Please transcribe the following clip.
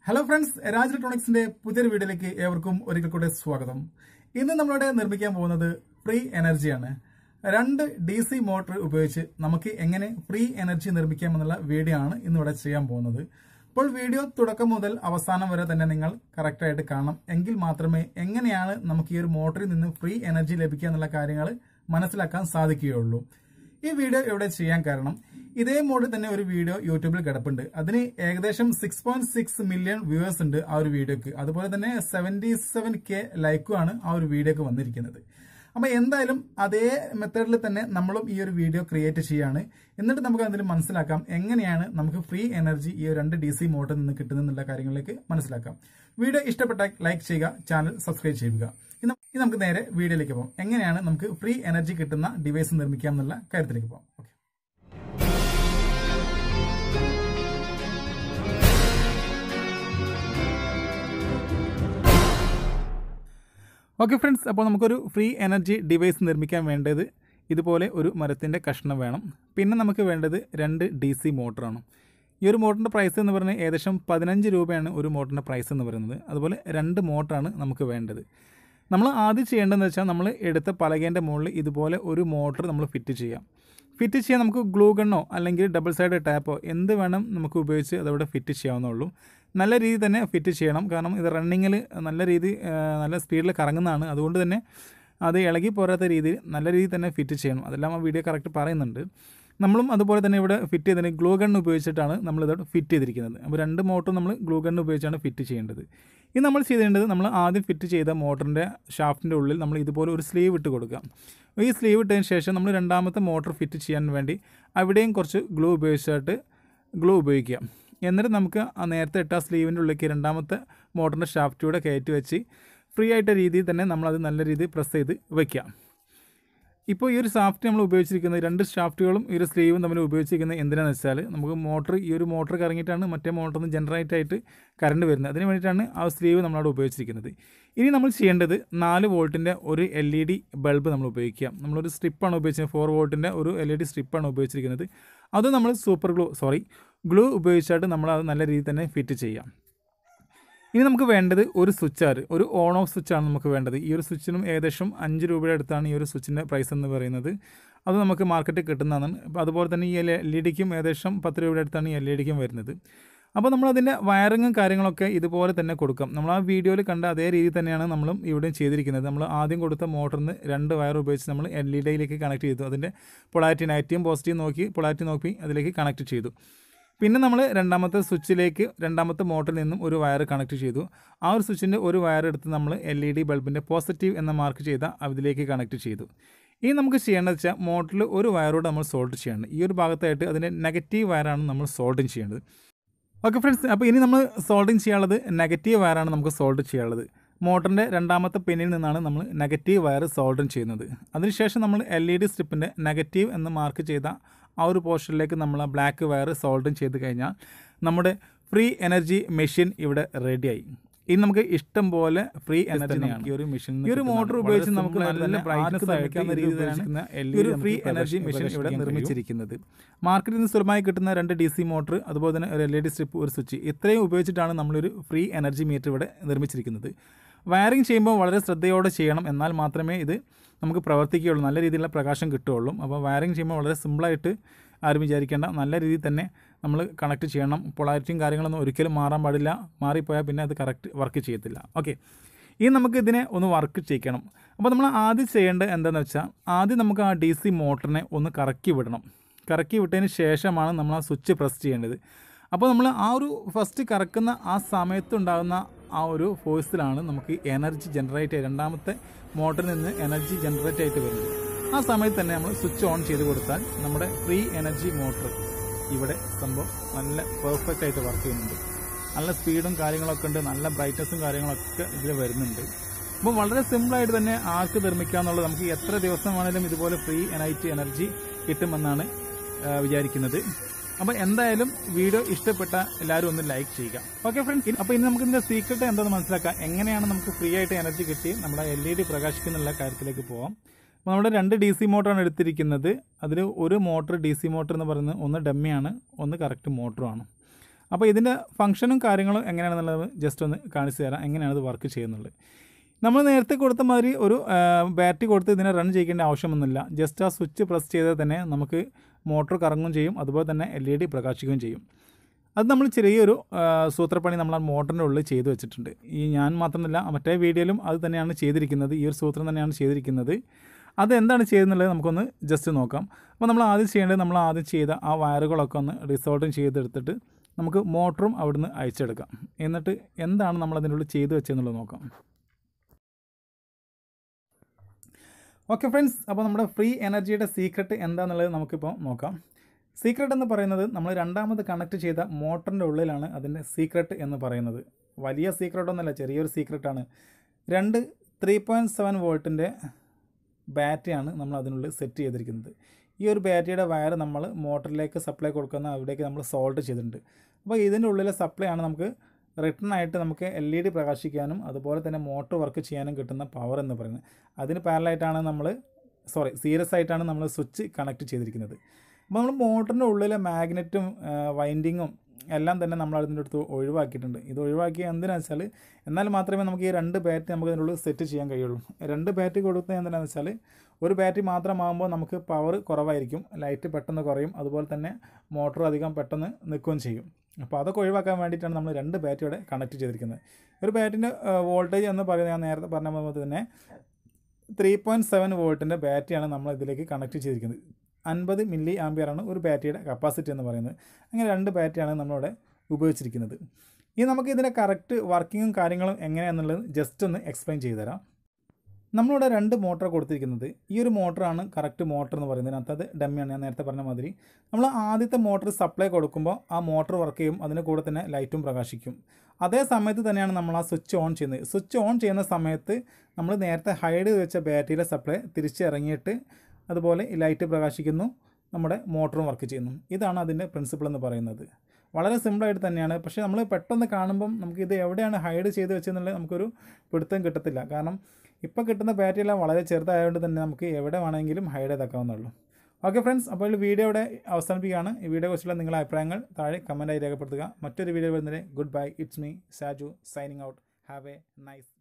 hello friends Raj ഇലക്ട്രോണിക്സിന്റെ പുതിയൊരു വീഡിയോയിലേക്ക് ഏവർക്കും ഒരിക്കൽ കൂടെ സ്വാഗതം ഇന്ന് നമ്മളിവിടെ നിർമ്മിക്കാൻ പോകുന്നത് ഫ്രീ എനർജിയാണ് രണ്ട് ഡി സി മോട്ടോർ ഉപയോഗിച്ച് നമുക്ക് എങ്ങനെ ഫ്രീ എനർജി നിർമ്മിക്കാമെന്നുള്ള വീഡിയോ ആണ് ഇന്നിവിടെ ചെയ്യാൻ പോകുന്നത് അപ്പോൾ വീഡിയോ തുടക്കം മുതൽ അവസാനം വരെ തന്നെ നിങ്ങൾ കറക്റ്റായിട്ട് കാണണം എങ്കിൽ മാത്രമേ എങ്ങനെയാണ് നമുക്ക് ഈ ഒരു മോട്ടറിൽ നിന്ന് ഫ്രീ എനർജി ലഭിക്കുക എന്നുള്ള കാര്യങ്ങൾ മനസ്സിലാക്കാൻ സാധിക്കുകയുള്ളൂ ഈ വീഡിയോ ഇവിടെ ചെയ്യാൻ കാരണം ഇതേ മോഡിൽ തന്നെ ഒരു വീഡിയോ യൂട്യൂബിൽ കിടപ്പുണ്ട് അതിന് ഏകദേശം six point six million viewers ഉണ്ട് ആ ഒരു വീഡിയോക്ക് അതുപോലെ തന്നെ സെവന്റി സെവൻ കെ ലൈക്കും ആണ് ആ ഒരു വീഡിയോക്ക് വന്നിരിക്കുന്നത് അപ്പൊ എന്തായാലും അതേ മെത്തേഡിൽ തന്നെ നമ്മളും ഈ ഒരു വീഡിയോ ക്രിയേറ്റ് ചെയ്യാണ് എന്നിട്ട് നമുക്ക് അതിൽ മനസ്സിലാക്കാം എങ്ങനെയാണ് നമുക്ക് ഫ്രീ എനർജി ഈ ഒരു രണ്ട് ഡി സി മോട്ടറിൽ നിന്ന് കിട്ടുന്നുള്ള കാര്യങ്ങളിലേക്ക് മനസ്സിലാക്കാം വീഡിയോ ഇഷ്ടപ്പെട്ടാൽ ലൈക്ക് ചെയ്യുക ചാനൽ സബ്സ്ക്രൈബ് ചെയ്യുക ഇനി നം- ഇനി നമുക്ക് നേരെ വീഡിയോയിലേക്ക് പോകാം എങ്ങനെയാണ് നമുക്ക് ഫ്രീ എനർജി കിട്ടുന്ന ഡിവൈസ് നിർമ്മിക്കാം എന്നുള്ള കാര്യത്തിലേക്ക് പോകാം ഓക്കെ ഓക്കെ ഫ്രണ്ട്സ് അപ്പോൾ നമുക്കൊരു ഫ്രീ എനർജി ഡിവൈസ് നിർമ്മിക്കാൻ വേണ്ടത് ഇതുപോലെ ഒരു മരത്തിൻ്റെ കഷ്ണം വേണം പിന്നെ നമുക്ക് വേണ്ടത് രണ്ട് ഡി സി മോട്ടറാണ് ഈ ഒരു മോട്ടറിൻ്റെ പ്രൈസ് എന്ന് പറഞ്ഞാൽ ഏകദേശം പതിനഞ്ച് രൂപയാണ് ഒരു മോട്ടറിൻ്റെ പ്രൈസ് എന്ന് പറയുന്നത് അതുപോലെ രണ്ട് മോട്ടറാണ് നമുക്ക് വേണ്ടത് നമ്മൾ ആദ്യം ചെയ്യേണ്ടതെന്ന് വെച്ചാൽ നമ്മൾ എടുത്ത പലകേൻ്റെ മുകളിൽ ഇതുപോലെ ഒരു മോട്ടർ നമ്മൾ ഫിറ്റ് ചെയ്യാം ഫിറ്റ് ചെയ്യാൻ നമുക്ക് ഗ്ലൂ ഗണ്ണോ അല്ലെങ്കിൽ ഡബിൾ സൈഡ് ടാപ്പോ എന്ത് വേണം നമുക്ക് ഉപയോഗിച്ച് അതവിടെ ഫിറ്റ് ചെയ്യാവുന്നുള്ളൂ നല്ല രീതിയിൽ തന്നെ ഫിറ്റ് ചെയ്യണം കാരണം ഇത് റണ്ണിങ്ങിൽ നല്ല രീതി ആ, നല്ല സ്പീഡിൽ കറങ്ങുന്നതാണ് അതുകൊണ്ട് തന്നെ അത് ഇളകി പോരാത്ത രീതിയിൽ നല്ല രീതിയിൽ തന്നെ ഫിറ്റ് ചെയ്യണം അതെല്ലാം ആ വീഡിയോ കറക്റ്റ് പറയുന്നുണ്ട് നമ്മളും അതുപോലെ തന്നെ ഇവിടെ ഫിറ്റ് ചെയ്തതിന് ഗ്ലൂ ഗൺ ഉപയോഗിച്ചിട്ടാണ് നമ്മളിതോടെ ഫിറ്റ് ചെയ്തിരിക്കുന്നത് അപ്പോൾ രണ്ട് മോട്ടർ നമ്മൾ ഗ്ലൂ ഗൺ ഉപയോഗിച്ചാണ് ഫിറ്റ് ചെയ്യേണ്ടത് ഇത് നമ്മൾ ചെയ്തേണ്ടത് നമ്മൾ ആദ്യം ഫിറ്റ് ചെയ്ത മോട്ടറിൻ്റെ ഷാഫ്റ്റിൻ്റെ ഉള്ളിൽ നമ്മൾ ഇതുപോലെ ഒരു സ്ലീവ് ഇട്ട് കൊടുക്കാം ഈ സ്ലീവ് ഇട്ടതിന് ശേഷം നമ്മൾ രണ്ടാമത്തെ മോട്ടർ ഫിറ്റ് ചെയ്യാൻ വേണ്ടി അവിടെയും കുറച്ച് ഗ്ലൂ ഉപയോഗിച്ചിട്ട് ഗ്ലൂ ഉപയോഗിക്കുക എന്നിട്ട് നമുക്ക് ആ നേരത്തെ ഇട്ട സ്ലീവിൻ്റെ ഉള്ളിലേക്ക് രണ്ടാമത്തെ മോട്ടറിൻ്റെ ഷാഫ്റ്റിലൂടെ കയറ്റി വെച്ച് ഫ്രീ ആയിട്ട രീതിയിൽ തന്നെ നമ്മളത് നല്ല രീതിയിൽ പ്രസ് ചെയ്ത് വയ്ക്കാം ഇപ്പോൾ ഈ ഒരു ഷാഫ്റ്റ് നമ്മൾ ഉപയോഗിച്ചിരിക്കുന്നത് രണ്ട് ഷാഫ്റ്റുകളും ഈ ഒരു സ്ലീവും തമ്മിൽ ഉപയോഗിച്ചിരിക്കുന്നത് എന്തിനാണെന്ന് വെച്ചാൽ നമുക്ക് മോട്ടർ ഈ ഒരു മോട്ടർ കറങ്ങിയിട്ടാണ് മറ്റേ മോട്ടറിൽ നിന്ന് ജനറേറ്റ് ആയിട്ട് കറണ്ട് വരുന്നത് അതിന് വേണ്ടിയിട്ടാണ് ആ സ്ലീവ് നമ്മളവിടെ ഉപയോഗിച്ചിരിക്കുന്നത് ഇനി നമ്മൾ ചെയ്യേണ്ടത് നാല് വോൾട്ടിൻ്റെ ഒരു എൽ ഇ ഡി ബൾബ് നമ്മൾ ഉപയോഗിക്കുക നമ്മളൊരു സ്ട്രിപ്പാണ് ഉപയോഗിച്ചത് ഫോർ വോൾട്ടിൻ്റെ ഒരു എൽ ഇ ഡി സ്ട്രിപ്പാണ് ഉപയോഗിച്ചിരിക്കുന്നത് അത് നമ്മൾ സൂപ്പർ ഗ്ലൂ സോറി ഗ്ലൂ ഉപയോഗിച്ചിട്ട് നമ്മൾ അത് നല്ല രീതിയിൽ തന്നെ ഫിറ്റ് ചെയ്യാം ഇനി നമുക്ക് വേണ്ടത് ഒരു സ്വിച്ചാണ് ഒരു ഓൺ ഓഫ് സ്വിച്ചാണ് നമുക്ക് വേണ്ടത് ഈ ഒരു സ്വിച്ചിനും ഏകദേശം അഞ്ച് രൂപയുടെ അടുത്താണ് ഈ ഒരു സ്വിച്ചിൻ്റെ പ്രൈസ് എന്ന് പറയുന്നത് അത് നമുക്ക് മാർക്കറ്റിൽ കിട്ടുന്നതാണ് അപ്പോൾ അതുപോലെ തന്നെ ഈ എൽ ഇ ഡിക്കും ഏകദേശം പത്ത് രൂപയുടെ അടുത്താണ് ഈ എൽ ഇ ഡിക്കും വരുന്നത് അപ്പോൾ നമ്മളതിൻ്റെ വയറിങ്ങും കാര്യങ്ങളൊക്കെ ഇതുപോലെ തന്നെ കൊടുക്കാം നമ്മൾ ആ വീഡിയോയിൽ കണ്ട അതേ രീതിയിൽ തന്നെയാണ് നമ്മളും ഇവിടെയും ചെയ്തിരിക്കുന്നത് നമ്മൾ ആദ്യം കൊടുത്ത മോട്ടറിന് രണ്ട് വയർ ഉപയോഗിച്ച് നമ്മൾ എൽ ഇ ഡിയിലേക്ക് കണക്ട് ചെയ്തു അതിൻ്റെ പൊളാരിറ്റി നെഗറ്റീവും പോസിറ്റീവും നോക്കി പൊളാരിറ്റി നോക്കി അതിലേക്ക് കണക്ട് ചെയ്തു പിന്നെ നമ്മൾ രണ്ടാമത്തെ സ്വിച്ചിലേക്ക് രണ്ടാമത്തെ മോട്ടറിൽ നിന്നും ഒരു വയർ കണക്ട് ചെയ്തു ആ ഒരു സ്വിച്ചിൻ്റെ ഒരു വയർ എടുത്ത് നമ്മൾ എൽ ഇ ഡി ബൾബിൻ്റെ പോസിറ്റീവ് എന്ന മാർക്ക് ചെയ്ത അതിലേക്ക് കണക്ട് ചെയ്തു ഇനി നമുക്ക് ചെയ്യേണ്ടത് വെച്ചാൽ മോട്ടറിൽ ഒരു വയറോട് നമ്മൾ സോൾട്ട് ചെയ്യേണ്ടത് ഈ ഒരു ഭാഗത്തായിട്ട് അതിൻ്റെ നെഗറ്റീവ് വയറാണ് നമ്മൾ സോൾട്ടിങ് ചെയ്യേണ്ടത് ഓക്കെ ഫ്രണ്ട്സ് അപ്പോൾ ഇനി നമ്മൾ സോൾട്ടിങ് ചെയ്യാനുള്ളത് നെഗറ്റീവ് വയറാണ് നമുക്ക് സോൾട്ട് ചെയ്യാനുള്ളത് മോട്ടറിൻ്റെ രണ്ടാമത്തെ പിന്നിൽ നിന്നാണ് നമ്മൾ നെഗറ്റീവ് വയർ സോൾഡിങ് ചെയ്യുന്നത് അതിനുശേഷം നമ്മൾ എൽ ഇ ഡി സ്ട്രിപ്പിൻ്റെ നെഗറ്റീവ് എന്ന് മാർക്ക് ചെയ്ത ആ ഒരു പോർഷനിലേക്ക് നമ്മൾ ആ ബ്ലാക്ക് വയർ സോൾഡിങ് ചെയ്ത് കഴിഞ്ഞാൽ നമ്മുടെ ഫ്രീ എനർജി മെഷീൻ ഇവിടെ റെഡിയായി ഇനി നമുക്ക് ഇഷ്ടം പോലെ ഫ്രീ എനർജി ഈ ഒരു മെഷീൻ ഈ ഒരു മോട്ടോർ ഉപയോഗിച്ച് നമുക്ക് നല്ല ബ്രൈറ്റ്നസ് ആയിരിക്കാവുന്ന രീതിയിലാണ് ഈ ഒരു ഫ്രീ എനർജി മെഷീൻ ഇവിടെ നിർമ്മിച്ചിരിക്കുന്നത് മാർക്കറ്റിൽ നിന്ന് സുലഭമായി കിട്ടുന്ന രണ്ട് ഡി സി മോട്ടർ അതുപോലെ തന്നെ ഒരു എൽ ഇ ഡി സ്ട്രിപ്പ് ഒരു സ്വിച്ച് ഇത്രയും ഉപയോഗിച്ചിട്ടാണ് നമ്മളൊരു ഫ്രീ എനർജി മീറ്റർ ഇവിടെ നിർമ്മിച്ചിരിക്കുന്നത് വയറിംഗ് ചെയ്യുമ്പോൾ വളരെ ശ്രദ്ധയോടെ ചെയ്യണം എന്നാൽ മാത്രമേ ഇത് നമുക്ക് പ്രവർത്തിക്കുകയുള്ളൂ നല്ല രീതിയിലുള്ള പ്രകാശം കിട്ടുകയുള്ളൂ അപ്പോൾ വയറിംഗ് ചെയ്യുമ്പോൾ വളരെ സിമ്പിളായിട്ട് ആരും വിചാരിക്കേണ്ട നല്ല രീതിയിൽ തന്നെ നമ്മൾ കണക്ട് ചെയ്യണം പൊളാരിറ്റിയും കാര്യങ്ങളൊന്നും ഒരിക്കലും മാറാൻ പാടില്ല മാറിപ്പോയാൽ പിന്നെ അത് കറക്റ്റ് വർക്ക് ചെയ്യത്തില്ല ഓക്കെ ഇനി നമുക്ക് ഇതിനെ ഒന്ന് വർക്ക് ചെയ്യിക്കണം അപ്പോൾ നമ്മൾ ആദ്യം ചെയ്യേണ്ടത് എന്താണെന്ന് വെച്ചാൽ ആദ്യം നമുക്ക് ആ ഡി സി മോട്ടറിനെ ഒന്ന് കറക്കി വിടണം കറക്കി വിട്ടതിന് ശേഷമാണ് നമ്മൾ ആ സ്വിച്ച് പ്രസ് ചെയ്യേണ്ടത് അപ്പോൾ നമ്മൾ ആ ഒരു ഫസ്റ്റ് കറക്കുന്ന ആ സമയത്തുണ്ടാകുന്ന ആ ഒരു ഫോഴ്സിലാണ് നമുക്ക് എനർജി ജനറേറ്റ് രണ്ടാമത്തെ മോട്ടറിൽ നിന്ന് എനർജി ജനറേറ്റ് ആയിട്ട് വരുന്നത് ആ സമയത്ത് തന്നെ നമ്മൾ സ്വിച്ച് ഓൺ ചെയ്ത് കൊടുത്താൽ നമ്മുടെ ഫ്രീ എനർജി മോട്ടർ ഇവിടെ സംഭവം നല്ല പെർഫെക്റ്റ് ആയിട്ട് വർക്ക് ചെയ്യുന്നുണ്ട് നല്ല സ്പീഡും കാര്യങ്ങളൊക്കെ ഉണ്ട് നല്ല ബ്രൈറ്റ്നസ്സും കാര്യങ്ങളൊക്കെ ഇതിൽ വരുന്നുണ്ട് അപ്പോൾ വളരെ സിമ്പിളായിട്ട് തന്നെ ആർക്ക് നിർമ്മിക്കാമെന്നുള്ളത് നമുക്ക് എത്ര ദിവസം വേണമെങ്കിലും ഇതുപോലെ ഫ്രീ എനർജി എനർജി കിട്ടുമെന്നാണ് ആ, വിചാരിക്കുന്നത് അപ്പോൾ എന്തായാലും വീഡിയോ ഇഷ്ടപ്പെട്ട എല്ലാവരും ഒന്ന് ലൈക്ക് ചെയ്യുക ഓക്കെ ഫ്രണ്ട്സ് അപ്പോൾ ഇനി നമുക്ക് ഇതിന്റെ സീക്രട്ട് എന്താണെന്ന് മനസ്സിലാക്കാം എങ്ങനെയാണ് നമുക്ക് ഫ്രീ ആയിട്ട് എനർജി കിട്ടി നമ്മുടെ എൽ ഇ ഡി പ്രകാശിക്കുന്നുള്ള കാര്യത്തിലേക്ക് പോവാം അപ്പോൾ നമ്മുടെ രണ്ട് ഡി സി മോട്ടറാണ് എടുത്തിരിക്കുന്നത് അതിൽ ഒരു മോട്ടർ ഡി സി മോട്ടർ എന്ന് പറയുന്നത് ഒന്ന് ഡമ്മിയാണ് ഒന്ന് കറക്റ്റ് മോട്ടറുമാണ് അപ്പോൾ ഇതിൻ്റെ ഫംഗ്ഷനും കാര്യങ്ങളും എങ്ങനെയാണെന്നുള്ളത് ജസ്റ്റ് ഒന്ന് കാണിച്ചു തരാം എങ്ങനെയാണ് ഇത് വർക്ക് ചെയ്യുന്നുള്ളത് നമ്മൾ നേരത്തെ കൊടുത്ത മാതിരി ഒരു ബാറ്ററി കൊടുത്ത് ഇതിനെ റൺ ചെയ്യേണ്ട ആവശ്യമൊന്നുമില്ല ജസ്റ്റ് ആ സ്വിച്ച് പ്രസ് ചെയ്താൽ തന്നെ നമുക്ക് മോട്ടോർ കറങ്ങുകയും ചെയ്യും അതുപോലെ തന്നെ എൽ ഇ ഡി പ്രകാശിക്കുകയും ചെയ്യും അത് നമ്മൾ ചെറിയൊരു ആ, സൂത്രപ്പണി നമ്മൾ ആ മോട്ടറിൻ്റെ ഉള്ളിൽ ചെയ്തു വെച്ചിട്ടുണ്ട് ഈ ഞാൻ മാത്രമല്ല മറ്റേ വീഡിയോയിലും അത് തന്നെയാണ് ചെയ്തിരിക്കുന്നത് ഈ ഒരു സൂത്രം തന്നെയാണ് ചെയ്തിരിക്കുന്നത് അത് എന്താണ് ചെയ്യുന്നുള്ളത് നമുക്കൊന്ന് ജസ്റ്റ് നോക്കാം അപ്പോൾ നമ്മൾ ആദ്യം ചെയ്യേണ്ടത് നമ്മൾ ആദ്യം ചെയ്ത ആ വയറുകളൊക്കെ ഒന്ന് റിസോൾട്ടും ചെയ്തെടുത്തിട്ട് നമുക്ക് മോട്ടറും അവിടുന്ന് അയച്ചെടുക്കാം എന്നിട്ട് എന്താണ് നമ്മൾ അതിനുള്ളിൽ ചെയ്തു വെച്ചതെന്നുള്ളത് നോക്കാം ഓക്കെ ഫ്രണ്ട്സ് അപ്പോൾ നമ്മുടെ ഫ്രീ എനർജിയുടെ സീക്രട്ട് എന്താണെന്നുള്ളത് നമുക്കിപ്പോൾ നോക്കാം സീക്രട്ട് എന്ന് പറയുന്നത് നമ്മൾ രണ്ടാമത് കണക്ട് ചെയ്ത മോട്ടറിൻ്റെ ഉള്ളിലാണ് അതിൻ്റെ സീക്രട്ട് എന്ന് പറയുന്നത് വലിയ സീക്രട്ട് ഒന്നുമല്ല ചെറിയൊരു സീക്രട്ടാണ് രണ്ട് ത്രീ പോയിൻറ്റ് സെവൻ വോൾട്ടിൻ്റെ ബാറ്ററിയാണ് നമ്മൾ അതിനുള്ളിൽ സെറ്റ് ചെയ്തിരിക്കുന്നത് ഈ ഒരു ബാറ്ററിയുടെ വയർ നമ്മൾ മോട്ടറിലേക്ക് സപ്ലൈ കൊടുക്കുന്ന അവിടേക്ക് നമ്മൾ സോൾട്ട് ചെയ്തിട്ടുണ്ട് അപ്പോൾ ഇതിൻ്റെ ഉള്ളിലെ സപ്ലൈ ആണ് നമുക്ക് റിട്ടേൺ ആയിട്ട് നമുക്ക് എൽ ഇ ഡി പ്രകാശിക്കാനും അതുപോലെ തന്നെ മോട്ടോർ വർക്ക് ചെയ്യാനും കിട്ടുന്ന പവർ എന്ന് പറയുന്നത് അതിന് പാരലായിട്ടാണ് നമ്മൾ സോറി സീരിയസ് ആയിട്ടാണ് നമ്മൾ സ്വിച്ച് കണക്ട് ചെയ്തിരിക്കുന്നത് അപ്പോൾ നമ്മൾ മോട്ടറിൻ്റെ ഉള്ളിലെ മാഗ്നറ്റും വൈൻഡിങ്ങും എല്ലാം തന്നെ നമ്മൾ അതിൻ്റെ അടുത്ത് ഒഴിവാക്കിയിട്ടുണ്ട് ഇത് ഒഴിവാക്കിയ എന്തിനാണെന്ന് വെച്ചാൽ എന്നാൽ മാത്രമേ നമുക്ക് ഈ രണ്ട് ബാറ്ററി നമുക്ക് ഇതിനുള്ളിൽ സെറ്റ് ചെയ്യാൻ കഴിയുള്ളൂ രണ്ട് ബാറ്ററി കൊടുക്കുന്നത് എന്തിനാണെന്ന് വെച്ചാൽ ഒരു ബാറ്ററി മാത്രമാകുമ്പോൾ നമുക്ക് പവർ കുറവായിരിക്കും ലൈറ്റ് പെട്ടെന്ന് കുറയും അതുപോലെ തന്നെ മോട്ടോർ അധികം പെട്ടെന്ന് നിൽക്കുകയും ചെയ്യും അപ്പോൾ അതൊക്കെ ഒഴിവാക്കാൻ വേണ്ടിയിട്ടാണ് നമ്മൾ രണ്ട് ബാറ്ററിയോടെ കണക്ട് ചെയ്തിരിക്കുന്നത് ഒരു ബാറ്ററിൻ്റെ വോൾട്ടേജ് എന്ന് പറയുന്നത് ഞാൻ നേരത്തെ പറഞ്ഞ പോലെ തന്നെ ത്രീ പോയിൻറ്റ് സെവൻ വോൾട്ടിൻ്റെ ബാറ്ററിയാണ് നമ്മൾ ഇതിലേക്ക് കണക്ട് ചെയ്തിരിക്കുന്നത് അൻപത് മില്ലി ആംബിയറാണ് ഒരു ബാറ്ററിയുടെ കപ്പാസിറ്റി എന്ന് പറയുന്നത് അങ്ങനെ രണ്ട് ബാറ്ററിയാണ് നമ്മളിവിടെ ഉപയോഗിച്ചിരിക്കുന്നത് ഇനി നമുക്ക് ഇതിൻ്റെ കറക്റ്റ് വർക്കിങ്ങും കാര്യങ്ങളും എങ്ങനെയാണെന്നുള്ളത് ജസ്റ്റ് ഒന്ന് എക്സ്പ്ലെയിൻ ചെയ്തു തരാം നമ്മളിവിടെ രണ്ട് മോട്ടർ കൊടുത്തിരിക്കുന്നത് ഈ ഒരു മോട്ടറാണ് കറക്റ്റ് മോട്ടർ എന്ന് പറയുന്നത് അതിനകത്ത് അത് ഡമ്മിയാണ് ഞാൻ നേരത്തെ പറഞ്ഞ മാതിരി നമ്മൾ ആദ്യത്തെ മോട്ടർ സപ്ലൈ കൊടുക്കുമ്പോൾ ആ മോട്ടർ വർക്ക് ചെയ്യും അതിന് കൂടെ തന്നെ ലൈറ്റും പ്രകാശിക്കും അതേ സമയത്ത് തന്നെയാണ് നമ്മൾ ആ സ്വിച്ച് ഓൺ ചെയ്യുന്നത് സ്വിച്ച് ഓൺ ചെയ്യുന്ന സമയത്ത് നമ്മൾ നേരത്തെ ഹൈഡ് ചെയ്ത് വെച്ച ബാറ്ററിയിലെ സപ്ലൈ തിരിച്ചിറങ്ങിയിട്ട് അതുപോലെ ഈ ലൈറ്റ് പ്രകാശിക്കുന്നു നമ്മുടെ മോട്ടറും വർക്ക് ചെയ്യുന്നു ഇതാണ് അതിൻ്റെ പ്രിൻസിപ്പിൾ എന്ന് പറയുന്നത് വളരെ സിമ്പിളായിട്ട് തന്നെയാണ് പക്ഷേ നമ്മൾ പെട്ടെന്ന് കാണുമ്പം നമുക്ക് ഇത് എവിടെയാണ് ഹൈഡ് ചെയ്ത് വെച്ചെന്നുള്ളത് നമുക്കൊരു പിടുത്തം കിട്ടത്തില്ല കാരണം ഇപ്പോൾ കിട്ടുന്ന ബാറ്ററി എല്ലാം വളരെ ചെറുതായതുകൊണ്ട് തന്നെ നമുക്ക് എവിടെ വേണമെങ്കിലും ഹൈഡ് ചെയ്താക്കാവുന്നുള്ളൂ ഓക്കെ ഫ്രണ്ട്സ് അപ്പോൾ ഈ വീഡിയോ ഇവിടെ അവസാനിപ്പിക്കുകയാണ് ഈ വീഡിയോ കുറിച്ചുള്ള നിങ്ങളുടെ അഭിപ്രായങ്ങൾ താഴെ കമൻറ്റായി രേഖപ്പെടുത്തുക മറ്റൊരു വീഡിയോ വരുന്നതിന് good bye it's me Saju signing out have a nice